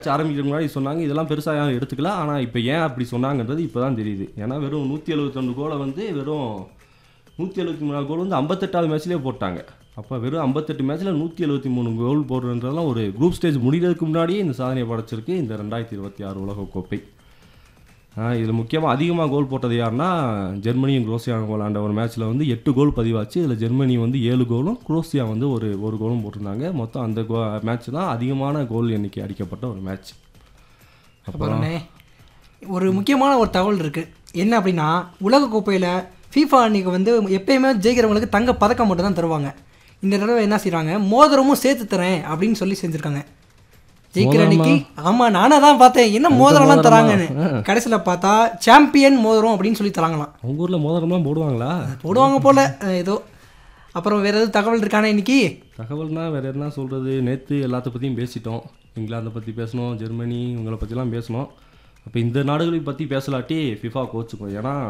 ஆரம்பிக்கிறதுக்கு முன்னாடி சொன்னாங்க இதெல்லாம் பெருசாக யாரும் எடுத்துக்கல ஆனால் இப்போ ஏன் அப்படி சொன்னாங்கன்றது இப்போ தான் தெரியுது ஏன்னா வெறும் நூற்றி எழுபத்தொன்று கோலை வந்து வெறும் நூற்றி எழுபத்தி மூணு கோல் வந்து ஐம்பத்தெட்டாவது மேட்ச்லேயே போட்டாங்க அப்போ வெறும் ஐம்பத்தெட்டு மேட்ச்சில் நூற்றி எழுபத்தி மூணு கோல் போடுறதுன்றதெல்லாம் ஒரு குரூப் ஸ்டேஜ் முடிகிறதுக்கு முன்னாடியே இந்த சாதனையை படைச்சிருக்கு இந்த ரெண்டாயிரத்தி இருபத்தி ஆறு உலகக்கோப்பை இதில் முக்கியமாக அதிகமாக கோல் போட்டது யாருன்னா ஜெர்மனியும் குரோசியாவும் விளாண்ட ஒரு மேட்ச்சில் வந்து எட்டு கோல் பதிவாச்சு இதில் ஜெர்மனி வந்து ஏழு கோலும் குரோசியா வந்து ஒரு ஒரு கோலும் போட்டிருந்தாங்க மொத்தம் அந்த கோ மேட்ச் தான் அதிகமான கோல் எண்ணிக்கை அடிக்கப்பட்ட ஒரு மேட்ச் அப்புறம்ண்ணே ஒரு முக்கியமான ஒரு தகவல் இருக்குது என்ன அப்படின்னா உலகக்கோப்பையில் ஃபீஃபா அன்னைக்கு வந்து எப்பயுமே ஜெயிக்கிறவங்களுக்கு தங்க பதக்கம் மட்டும் தான் தருவாங்க இந்த தடவை என்ன செய்கிறாங்க மோதிரமும் சேர்த்து தரேன் அப்படின்னு சொல்லி செஞ்சுருக்காங்க ஜெயிக்கிற அன்னைக்கு ஆமாம் நானே தான் பார்த்தேன் என்ன மோதிரம்லாம் தராங்கன்னு கடைசியில் பார்த்தா சாம்பியன் மோதிரம் அப்படின்னு சொல்லி தராங்களாம் அவங்க ஊரில் மோதிரம்லாம் போடுவாங்களா போடுவாங்க போல அஹ் ஏதோ அப்புறம் வேறு எதுவும் தகவல் இருக்கானே இன்னைக்கு தகவல்னா வேறு என்ன சொல்கிறது நேற்று எல்லாத்த பற்றியும் பேசிட்டோம் இங்கிலாந்தை பற்றி பேசணும் ஜெர்மனி இவங்களை பற்றிலாம் பேசணும் அப்போ இந்த நாடுகளை பற்றி பேசலாட்டி ஃபிஃபா கோச்சுக்கும் ஏன்னா